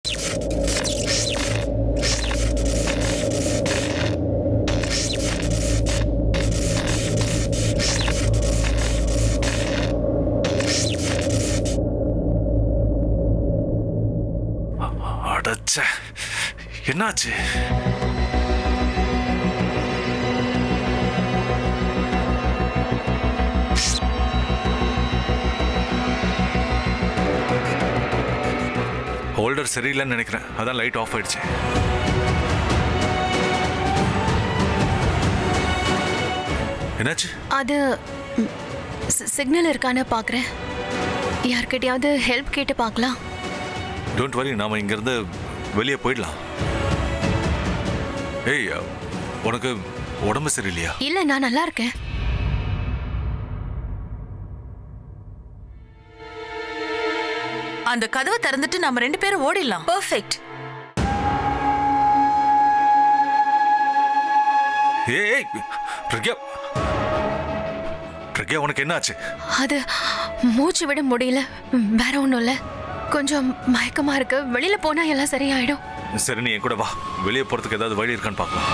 அடச்ச என்னாச்சு ஹோல்டர் சரியில்லைன்னு நினைக்கிறேன் அதான் லைட் ஆஃப் ஆயிடுச்சு என்னாச்சு அது சிக்னல் இருக்கான்னு பார்க்குறேன் யார்கிட்டயாவது ஹெல்ப் கேட்டு பார்க்கலாம் டோன்ட் வரி நாம இங்கிருந்து வெளியே போயிடலாம் ஏய் உனக்கு உடம்பு சரியில்லையா இல்லை நான் நல்லா இருக்கேன் அந்த கதவை திறந்துட்டு நம்ம ரெண்டு பேரும் ஓடிடலாம் பர்ஃபெக்ட் ஏய் ஏய், பிரக்யா பிரக்யா உனக்கு என்னாச்சு அது மூச்சு விட முடியல வேற ஒன்றும் இல்லை கொஞ்சம் மயக்கமா இருக்கு வெளியில போனா எல்லாம் சரியாயிடும் சரி நீ என் கூட வா வெளியே போறதுக்கு ஏதாவது வழி இருக்கான்னு பார்க்கலாம்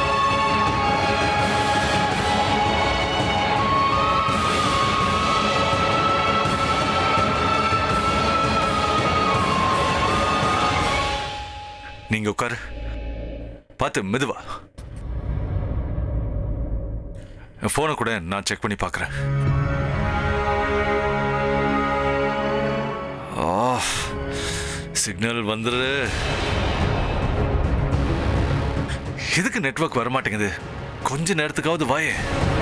நீங்க உட்காரு பார்த்து மெதுவா போனை கூட நான் செக் பண்ணி பார்க்குறேன் சிக்னல் வந்துரு எதுக்கு நெட்வொர்க் வர மாட்டேங்குது கொஞ்ச நேரத்துக்காவது வாயே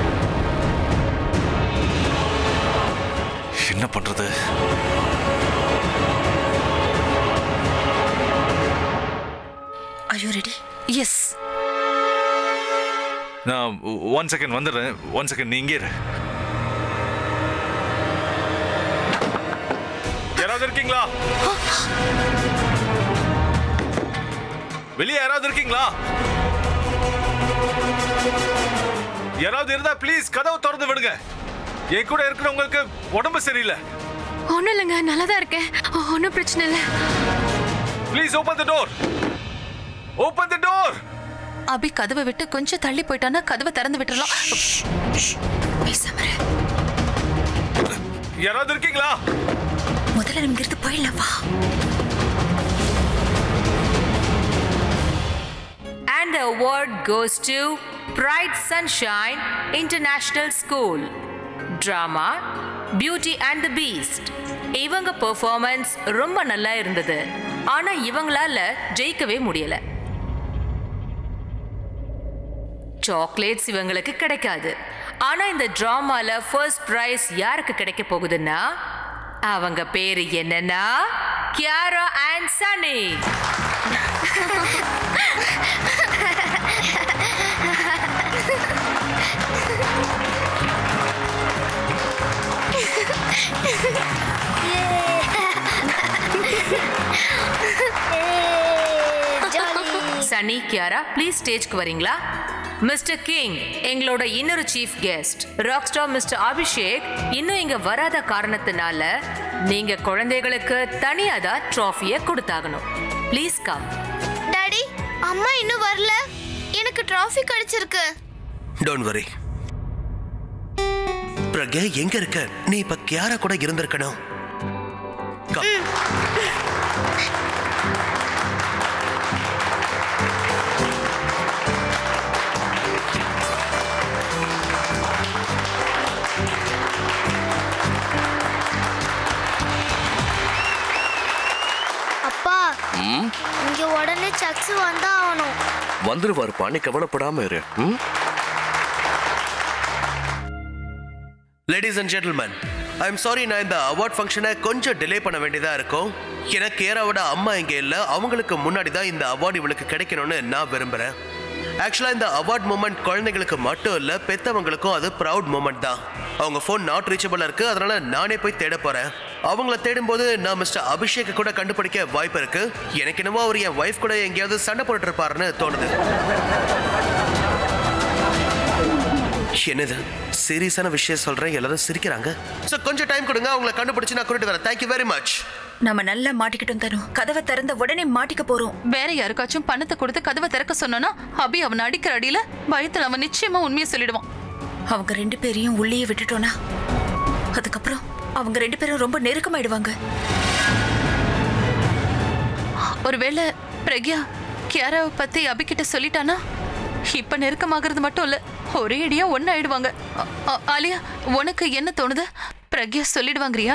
என்ன பண்றது ஐ யூ ரெடி எஸ் நான் ஒன் செகண்ட் வந்துடுறேன் ஒன் செகண்ட் நீ இங்கே இரு யாராவது இருக்கீங்களா வெளியே யாராவது இருக்கீங்களா யாராவது இருந்தா ப்ளீஸ் கதவை திறந்து விடுங்க என் கூட இருக்கிறவங்களுக்கு உடம்பு சரியில்லை ஒன்றும் இல்லைங்க நல்லா தான் இருக்கேன் ஒன்றும் பிரச்சனை இல்லை please open the door open the door Abhi கதவை விட்டு கொஞ்சம் தள்ளி போயிட்டானா கதவை திறந்து விட்டுறலாம் பேசாம இரு. யாராவது இருக்கீங்களா முதல்ல நம்ம இருந்து போயிடலாம் வா And the award goes to Pride Sunshine International School. Drama Beauty and the Beast. இவங்க பெர்ஃபார்மன்ஸ் ரொம்ப நல்லா இருந்தது ஆனா இவங்களால ஜெயிக்கவே முடியல சாக்லேட்ஸ் இவங்களுக்கு கிடைக்காது ஆனா இந்த டிராமால ஃபர்ஸ்ட் பிரைஸ் யாருக்கு கிடைக்க போகுதுன்னா அவங்க பேரு என்னன்னா கியாரா அண்ட் சனி சனி கியாரா ப்ளீஸ் ஸ்டேஜ்க்கு வரீங்களா மிஸ்டர் கிங் எங்களோட இன்னொரு chief guest rock star mister Abhishek இன்னும் இங்க வராத காரணத்தினால நீங்க குழந்தைகளுக்கு தனியா தான் ட்ராஃபியை கொடுத்தாகணும் ப்ளீஸ் கம் டாடி அம்மா இன்னும் வரல எனக்கு டிராஃபி கிடைச்சிருக்கு டோன்ட் வரி பிரக்யா எங்க இருக்க நீ இப்ப கியாரா கூட இருந்திருக்கணும் Come. அப்பா இங்க உடனே சக்ஸ் வந்தா ஆகணும் வந்துருவாருப்பா நீ கவலைப்படாம இரு ம்? Ladies and gentlemen I am sorry நான் இந்த அவார்ட் ஃபங்க்ஷனை கொஞ்சம் டிலே பண்ண வேண்டியதா இருக்கும் ஏன்னா கேராவோட அம்மா இங்க இல்ல அவங்களுக்கு முன்னாடி தான் இந்த அவார்டு இவளுக்கு கிடைக்கணும்னு நான் விரும்புறேன் ஆக்சுவலா இந்த அவார்ட் மூமெண்ட் குழந்தைங்களுக்கு மட்டும் இல்ல பெத்தவங்களுக்கும் அது ப்ரவுட் மூமெண்ட் தான் அவங்க ஃபோன் நாட் ரீச்சபிளா இருக்கு அதனால நானே போய் தேட போறேன் அவங்கள தேடும்போது நான் மிஸ்டர் அபிஷேக் கூட கண்டுபிடிக்க வாய்ப்பு இருக்கு எனக்கு என்னவோ அவர் என் ஒய்ஃப் கூட எங்கேயாவது சண்டை போட்டுட்டு இருப்பாருன்னு தோணுது என்னது சீரியஸான விஷயம் சொல்றேன் எல்லாரும் சிரிக்கிறாங்க சோ கொஞ்சம் டைம் கொடுங்க அவங்கள கண்டுபிடிச்சு நான் கூட்டிட்டு வரேன் தேங்க்யூ வெரி மச் நம்ம நல்லா மாட்டிக்கிட்டோம் தனு கதவை திறந்த உடனே மாட்டிக்க போறோம் வேற யாருக்காச்சும் பணத்தை கொடுத்து கதவை திறக்க சொன்னோன்னா அபி அவனை அடிக்கிற அடியில பயத்துல அவன் நிச்சயமா உண்மையை சொல்லிடுவான் அவங்க ரெண்டு பேரையும் உள்ளேயே விட்டுட்டோனா அதுக்கப்புறம் அவங்க ரெண்டு பேரும் ரொம்ப நெருக்கமாயிடுவாங்க ஒருவேளை பிரக்யா கியாராவை பத்தி அபிகிட்ட சொல்லிட்டானா இப்ப நெருக்கமாகிறது மட்டும் இல்ல ஒரே அடியா ஒன்னாயிடுவாங்க அ- அ- ஆலியா உனக்கு என்ன தோணுது பிரக்யா சொல்லிடுவாங்கறியா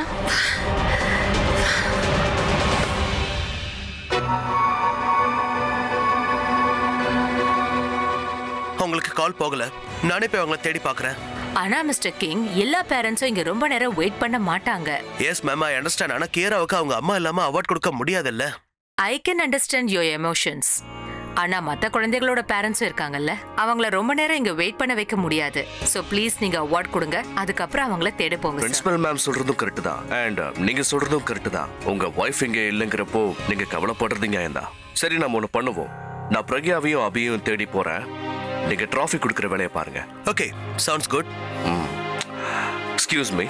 உங்களுக்கு கால் போகல நானே போய் அவங்கள தேடி பார்க்கறேன் ஆனா மிஸ்டர் கிங் எல்லா பேரண்ட்ஸும் இங்க ரொம்ப நேரம் வெயிட் பண்ண மாட்டாங்க எஸ் மேம் ஐ அண்டர்ஸ்டாண்ட் ஆனா கேராவுக்கு அவங்க அம்மா இல்லாம அவார்ட் கொடுக்க முடியாதுல்ல I can understand your emotions ஆனா மத்த குழந்தைகளோட பேரண்ட்ஸும் இருக்காங்கல்ல அவங்கள ரொம்ப நேரம் இங்க வெயிட் பண்ண வைக்க முடியாது சோ ப்ளீஸ் நீங்க அவார்ட் கொடுங்க அதுக்கப்புறம் அவங்கள தேட போங்க sir. பிரின்சிபல் மேம் சொல்றதும் கரெக்ட் தான் அண்ட் நீங்க சொல்றதும் கரெக்ட் தான் உங்க ஒய்ஃப் இங்க இல்லைங்கிறப்போ நீங்க கவலைப்படுறது நியாயம் தான் சரி நம்ம ஒண்ணு பண்ணுவோம் நான் பிரக்யாவையும் அபியும் தேடி போறேன் நீங்க டிராஃபி கொடுக்குற வேலையை பாருங்க okay sounds good excuse me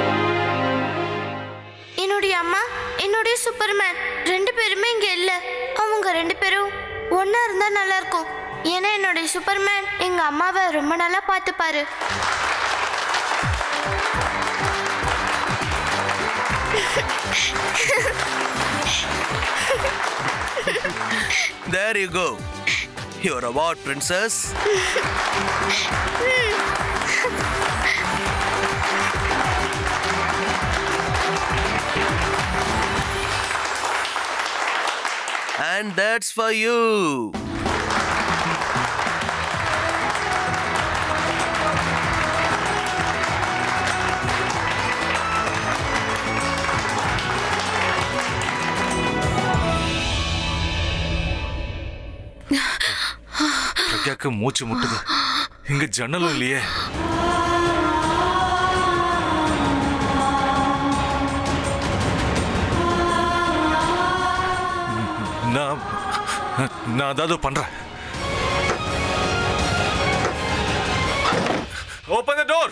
என்னுடைய அம்மா என்னுடைய சூப்பர்மேன் ரெண்டு பேருமே இங்க இல்ல அவங்க ரெண்டு பேரும் ஒண்ணா இருந்தா நல்லா இருக்கும் ஏன்னா என்னுடைய சூப்பர்மேன் எங்க அம்மாவை ரொம்ப நல்லா பார்த்துப்பாரு There you go. Your award, princess. And that's for you. பிரக்யாக்கு மூச்சு முட்டுது இங்க ஜன்னலும் இல்லையே நான் நான் அதாவது பண்றேன் ஓப்பன் த டோர்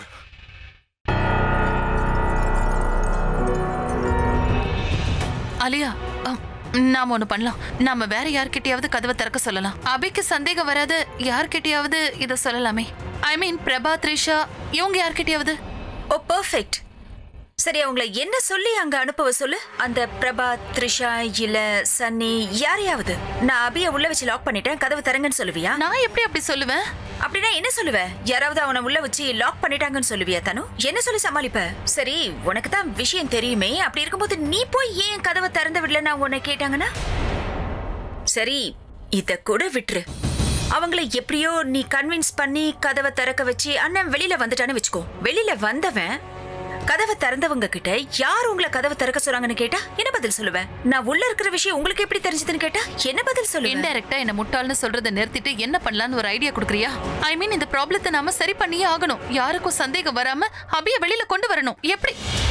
அலியா அம், நாம ஒண்ணு பண்ணலாம் நாம வேற யார்கிட்டயாவது கதவை திறக்க சொல்லலாம் அபிக்கு சந்தேகம் வராது யார்கிட்டயாவது இத சொல்லலாமே ஐ மீன் பிரபா த்ரிஷா இவங்க யார்கிட்டயாவது ஓ பெர்ஃபெக்ட் சரி அவங்கள என்ன சொல்லி அங்க அனுப்பவ சொல்லு அந்த பிரபா த்ரிஷா இல்ல சன்னி யாரையாவது நான் அபிய உள்ள வச்சு லாக் பண்ணிட்டேன் கதவு திறங்கன்னு சொல்லுவியா நான் எப்படி அப்படி சொல்லுவேன் அப்படின்னா என்ன சொல்லுவ யாராவது அவனை உள்ள வச்சு லாக் பண்ணிட்டாங்கன்னு சொல்லுவியா தனு என்ன சொல்லி சமாளிப்ப சரி உனக்கு தான் விஷயம் தெரியுமே அப்படி இருக்கும்போது நீ போய் ஏன் கதவை திறந்து விடல நான் உன்னை கேட்டாங்கன்னா சரி இத கூட விட்டுரு அவங்கள எப்படியோ நீ கன்வின்ஸ் பண்ணி கதவை திறக்க வச்சு அண்ணன் வெளியில வந்துட்டான்னு வச்சுக்கோ வெளியில வந்தவன் கதவை திறந்தவங்க கிட்ட யார் உங்களை கதவை திறக்க சொன்னாங்கன்னு கேட்டா என்ன பதில் சொல்லுவேன் நான் உள்ள இருக்கிற விஷயம் உங்களுக்கு எப்படி தெரிஞ்சதுன்னு கேட்டா என்ன பதில் சொல்லுவேன் இன்டைரக்டா என்ன முட்டாள்னு சொல்றதை நிறுத்திட்டு என்ன பண்ணலாம்னு ஒரு ஐடியா கொடுக்குறியா ஐ மீன் இந்த ப்ராப்ளத்தை நாம சரி பண்ணியே ஆகணும் யாருக்கும் சந்தேகம் வராம அபிய வெளியில கொண்டு வரணும் எப்படி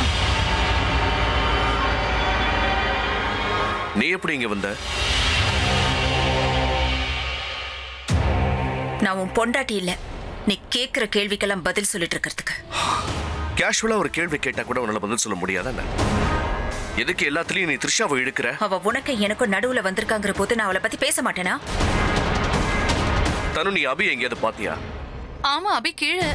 நீ எப்படி இங்க வந்த நான் உன் பொண்டாட்டி இல்ல நீ கேக்குற கேள்விக்கெல்லாம் பதில் சொல்லிட்டு இருக்கிறதுக்கு கேஷுவலா ஒரு கேள்வி கேட்டா கூட உன்னால பதில் சொல்ல முடியாதானே எதுக்கு எல்லாத்துலயும் நீ த்ரிஷாவை இழுக்கிற அவ உனக்கு எனக்கும் நடுவுல வந்திருக்காங்கிற போது நான் அவளை பத்தி பேச மாட்டேனா தனு நீ அபி எங்கேயாவது பாத்தியா ஆமா அபி கீழே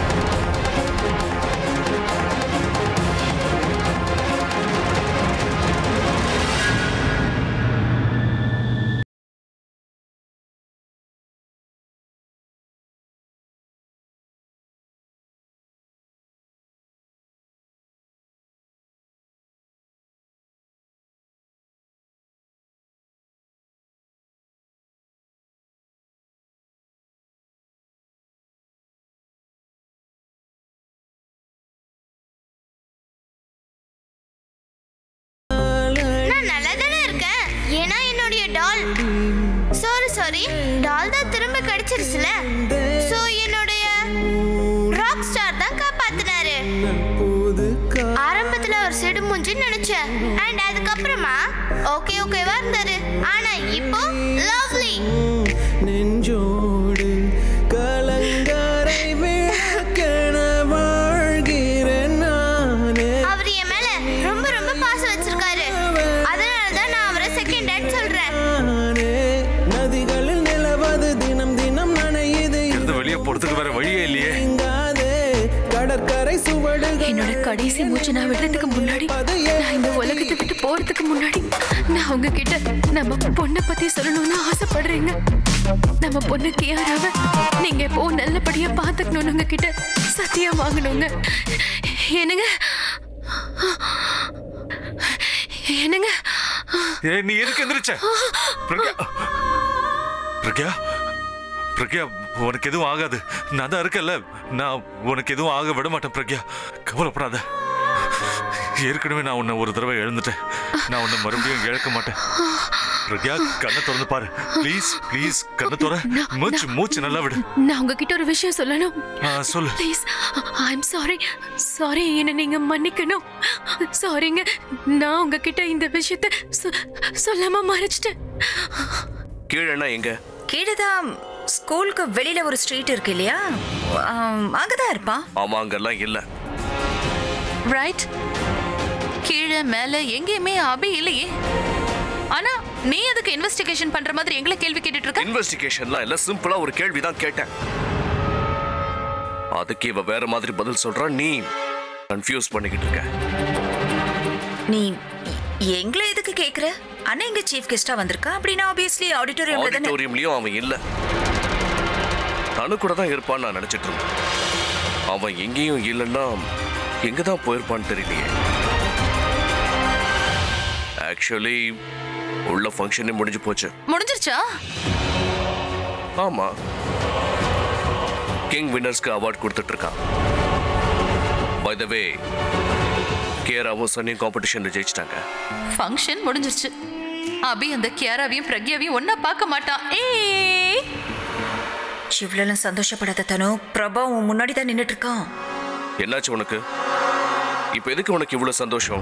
நான் நல்லா தானே இருக்கேன் ஏன்னா என்னுடைய டால் சாரி சாரி டால் தான் திரும்ப கிடைச்சிருச்சுல சோ என்னுடைய ராக் ஸ்டார் தான் காப்பாத்தினாரு ஆரம்பத்துல அவர் சிடு மூஞ்சின்னு நினைச்சேன் அண்ட் அதுக்கப்புறமா ஓகே ஓகேவா இருந்தாரு ஆனா இப்போ லவ்லி நெஞ்சோடு கலங்கரை விளக்காய் கடைசி மூச்சு நான் விடுறதுக்கு முன்னாடி நான் இந்த உலகத்தை விட்டு போறதுக்கு முன்னாடி நான் உங்ககிட்ட நம்ம பொண்ணை பத்தி சொல்லணும்னு ஆசைப்படுறீங்க நம்ம பொண்ணு கியாராவ நீங்க எப்போ நல்லபடியா பாத்துக்கணும்னு உங்ககிட்ட சத்தியம் வாங்கணுங்க என்னங்க என்னங்க ஏ நீ எதுக்கு எந்திரிச்ச பிரக்யா பிரக்யா பிரக்யா உனக்கு எதுவும் ஆகாது நான் தான் இருக்கேன்ல நான் உனக்கு எதுவும் ஆக விட மாட்டேன் பிரக்யா கவலைப்படாத ஏற்கனவே நான் உன்னை ஒரு தடவை எழுந்துட்டேன் நான் உன்னை மறுபடியும் இழக்க மாட்டேன் பிரக்யா கண்ணை திறந்து பாரு ப்ளீஸ் ப்ளீஸ் கண்ணை திற மூச்சு மூச்சு நல்லா விடு நான் உங்ககிட்ட ஒரு விஷயம் சொல்லணும் ஆ, சொல்லு please I am sorry sorry என்ன நீங்க மன்னிக்கணும் சாரிங்க நான் உங்ககிட்ட இந்த விஷயத்த சொ- சொல்லாம மறைச்சிட்டேன் கீழேன்னா எங்க கீழே தான் ஸ்கூலுக்கு வெளியில ஒரு ஸ்ட்ரீட் இருக்கு இல்லையா ஆம், அங்கதான் இருப்பான் ஆமா அங்கெல்லாம் இல்ல ரைட் கீழே மேல எங்கேயுமே அபி இல்லையே ஆனா நீ அதுக்கு இன்வெஸ்டிகேஷன் பண்ற மாதிரி எங்களை கேள்வி கேட்டுட்டு இருக்க இன்வெஸ்டிகேஷன்லாம் இல்ல சிம்பிளா ஒரு கேள்வி தான் கேட்டேன் அதுக்கு இவ வேற மாதிரி பதில் சொல்றா நீ கன்ஃபியூஸ் பண்ணிக்கிட்டு இருக்க நீ எங்களை எதுக்கு கேக்குற அண்ணா இங்க சீஃப் கெஸ்டா வந்திருக்கா அப்படின்னா ஆப்வியஸ்லி ஆடிட்டோரியம்ல தானே ஆடிட்டோரியம்லயும் அவன் இல்ல தனு கூட தான் இருப்பான்னு நான் நினைச்சிட்டு இருந்தேன் அவன் எங்கேயும் இல்லைன்னா எங்க தான் போயிருப்பான்னு தெரியலையே ஆக்சுவலி உள்ள ஃபங்க்ஷனே முடிஞ்சு போச்சு முடிஞ்சிருச்சா ஆமா கிங் வின்னர்ஸ்க்கு அவார்ட் கொடுத்துட்டு இருக்கான் பை த வே கேராவும் சன்னியும் காம்படிஷன்ல ஜெயிச்சிட்டாங்க ஃபங்க்ஷன் முடிஞ்சிருச்சு அபி அந்த கியாராவையும் பிரக்யாவையும் ஒன்னா பார்க்க மாட்டான் ஏய் இவ்வளவு சந்தோஷப்படாத தனு பிரபா உன் முன்னாடி தான் நின்னுட்டு இருக்கான் என்னாச்சு உனக்கு இப்போ எதுக்கு உனக்கு இவ்வளவு சந்தோஷம்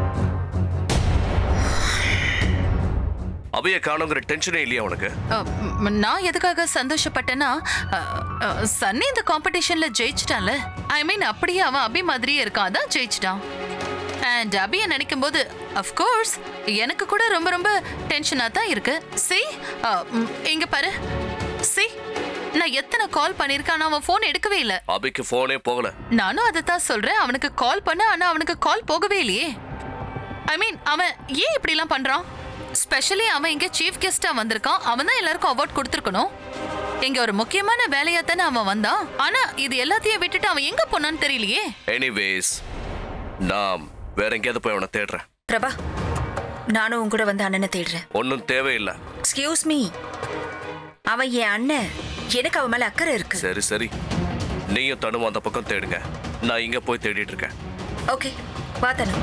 அவைய காணுங்கிற டென்ஷனே இல்லையா உனக்கு அ, ம், நான் எதுக்காக சந்தோஷப்பட்டேன்னா அ, அ, சன்னி இந்த காம்படிஷன்ல ஜெயிச்சிட்டான்ல ஐ மீன் அப்படியே அவன் அபி மாதிரியே இருக்கான் அதான் ஜெயிச்சிட்டான் அண்ட் அபியை நினைக்கும் போது அஃப்கோர்ஸ் எனக்கு கூட ரொம்ப ரொம்ப டென்ஷனாக தான் இருக்கு சி இங்க பாரு சி நான் எத்தனை கால் பண்ணியிருக்கேன் ஆனா அவன் ஃபோன் எடுக்கவே இல்லை அபிக்கு போனே போகல நானும் அதை தான் சொல்றேன் அவனுக்கு கால் பண்ண ஆனா அவனுக்கு கால் போகவே இல்லையே ஐ மீன் அவன் ஏன் இப்படிலாம் பண்றான் ஸ்பெஷலி அவன் இங்க சீஃப் கெஸ்டா வந்திருக்கான் அவன் தான் எல்லாருக்கும் அவார்ட் கொடுத்துருக்கணும் இங்க ஒரு முக்கியமான வேலையா தானே அவன் வந்தான் ஆனா இது எல்லாத்தையும் விட்டுட்டு அவன் எங்க போனான்னு தெரியலையே எனிவேஸ் நான் வேற எங்கேயாவது போய் அவனை தேடுறேன் பிரபா நானும் உன் கூட வந்து அண்ணனை தேடுறேன் ஒன்றும் தேவையில்லை எக்ஸ்கியூஸ் மீ அவன் என் அண்ணன் எனக்கு அவன் மேல அக்கறை இருக்கு சரி சரி நீயும் தனுவும் அந்த பக்கம் தேடுங்க நான் இங்க போய் தேடிட்டு இருக்கேன் ஓகே வா தனு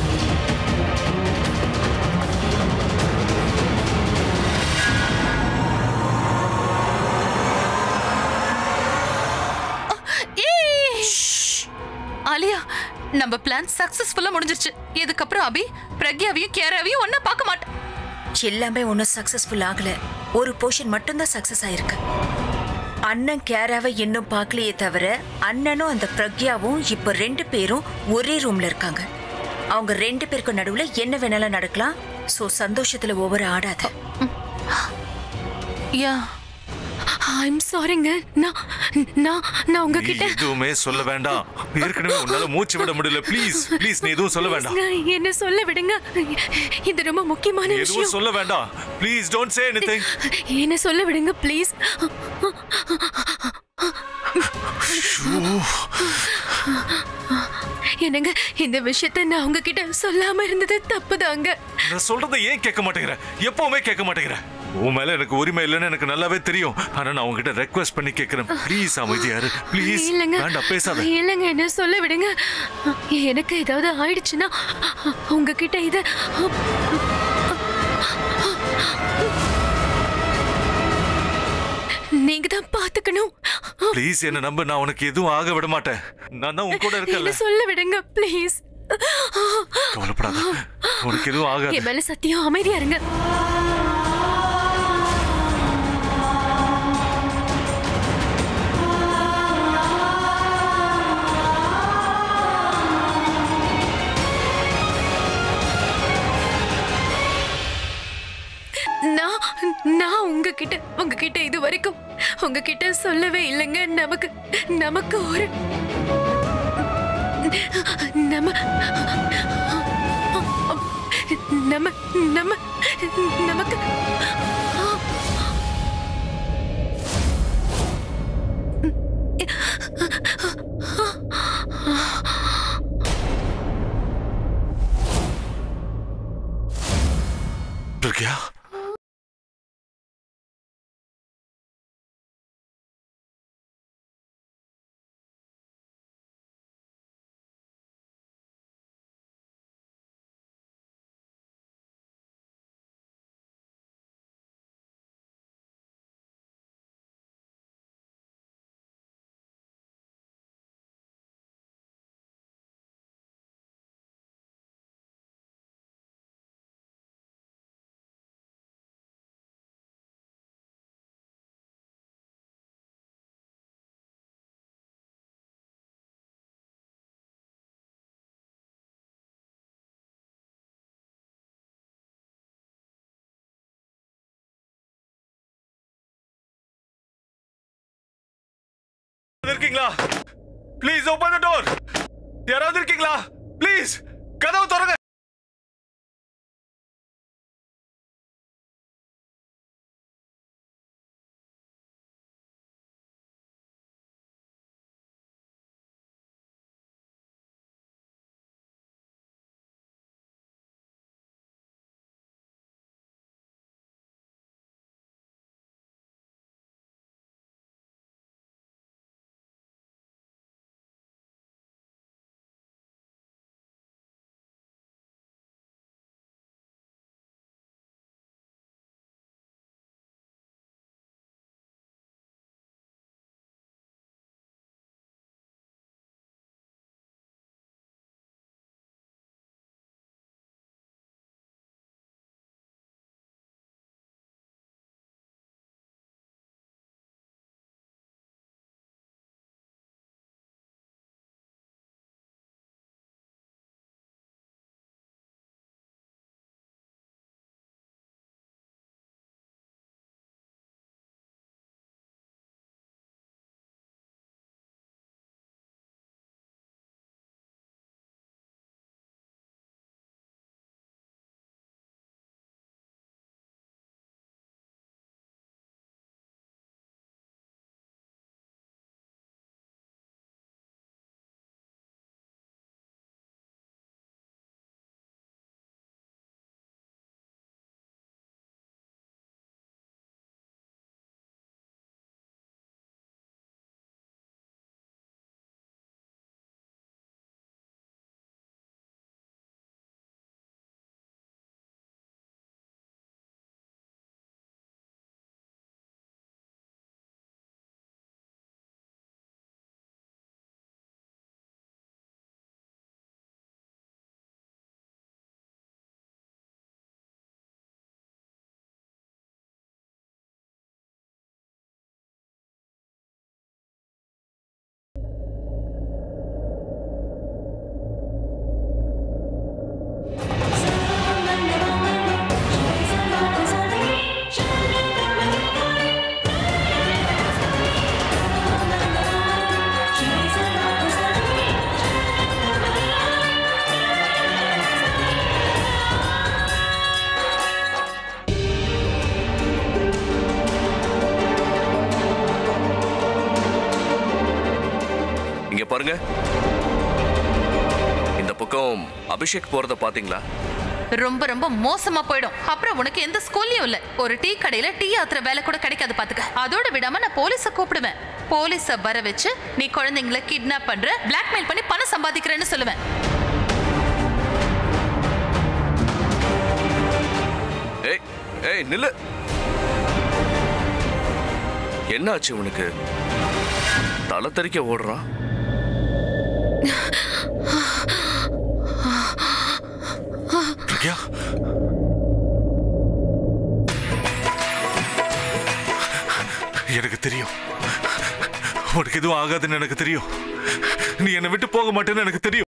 ஏய்! ஆலியா நம்ம பிளான் சக்சஸ்ஃபுல்லா முடிஞ்சிருச்சு இதுக்கப்புறம் அபி பிரக்யாவையும் கேராவையும் ஒன்னா பார்க்க மாட்டேன் எல்லாமே ஒன்றும் சக்சஸ்ஃபுல் ஆகல ஒரு போர்ஷன் மட்டும்தான் சக்சஸ் ஆயிருக்கு அண்ணன் கேராவை இன்னும் பார்க்கலையே தவிர அண்ணனும் அந்த பிரக்யாவும் இப்போ ரெண்டு பேரும் ஒரே ரூம்ல இருக்காங்க அவங்க ரெண்டு பேருக்கு நடுவுல என்ன வேணாலும் நடக்கலாம் சோ சந்தோஷத்துல ஒவ்வொரு ஆடாத யா ஐம் சாரிங்க நான் நான் நான் நீ உங்ககிட்ட எதுவுமே சொல்ல வேண்டாம் ஏற்கனவே உன்னால மூச்சு விட முடியல ப்ளீஸ் ப்ளீஸ் நீ எதுவும் சொல்ல வேண்டாம் என்ன சொல்ல விடுங்க இது ரொம்ப முக்கியமான எதுவும் விஷயம் சொல்ல வேண்டாம் ப்ளீஸ் டோன்ட் சே எனிதிங் என்ன சொல்ல விடுங்க ப்ளீஸ் என்னங்க இந்த விஷயத்த நான் உங்ககிட்ட சொல்லாம இருந்தது தப்புதாங்க நான் சொல்றதை ஏன் கேட்க மாட்டேங்கிற எப்பவுமே கேட்க மாட்டேங்கிற உன் மேல எனக்கு உரிமை இல்லைன்னு எனக்கு நல்லாவே தெரியும் ஆனா நான் உங்ககிட்ட ரெக்வெஸ்ட் பண்ணி கேட்கிறேன் ப்ளீஸ் அமைதியாரு ப்ளீஸ் இல்லைங்க வேண்டாம் பேசாத இல்லைங்க என்ன சொல்ல விடுங்க எனக்கு ஏதாவது ஆயிடுச்சுன்னா உங்ககிட்ட இத நீங்க தான் பாத்துக்கணும் ப்ளீஸ் என்ன நம்ப நான் உனக்கு எதுவும் ஆக விட மாட்டேன் நான் தான் உன் கூட இருக்கல என்ன சொல்ல விடுங்க ப்ளீஸ் கவலைப்படாத உனக்கு எதுவும் ஆகாது என் மேல சத்தியம் அமைதியா இருங்க நான் நான் உங்ககிட்ட உங்ககிட்ட இது வரைக்கும் உங்ககிட்ட சொல்லவே இல்லைங்க நமக்கு நமக்கு ஒரு நம்ம நம்ம நம்ம நமக்கு பிரக்யா இருக்கீங்களா ப்ளீஸ் ஓபன் த டோர் யாராவது இருக்கீங்களா ப்ளீஸ் கதவு திறங்க இங்க பாருங்க இந்த பக்கம் அபிஷேக் போறத பாத்தீங்களா ரொம்ப ரொம்ப மோசமா போயிடும் அப்புறம் உனக்கு எந்த ஸ்கூல்லயும் இல்ல ஒரு டீ கடையில டீ ஆத்துற வேலை கூட கிடைக்காது பாத்துக்க அதோட விடாம நான் போலீஸ கூப்பிடுவேன் போலீஸ வர வச்சு நீ குழந்தைங்களை கிட்னாப் பண்ற பிளாக்மெயில் பண்ணி பணம் சம்பாதிக்கிறேன்னு சொல்லுவேன் ஏய் ஏய் நில்லு என்னாச்சு உனக்கு தலை தெறிக்க ஓடுறான் பிரக்யா எனக்கு தெரியும் உனக்கு எதுவும் ஆகாதுன்னு எனக்கு தெரியும் நீ என்னை விட்டு போக மாட்டேன்னு எனக்கு தெரியும்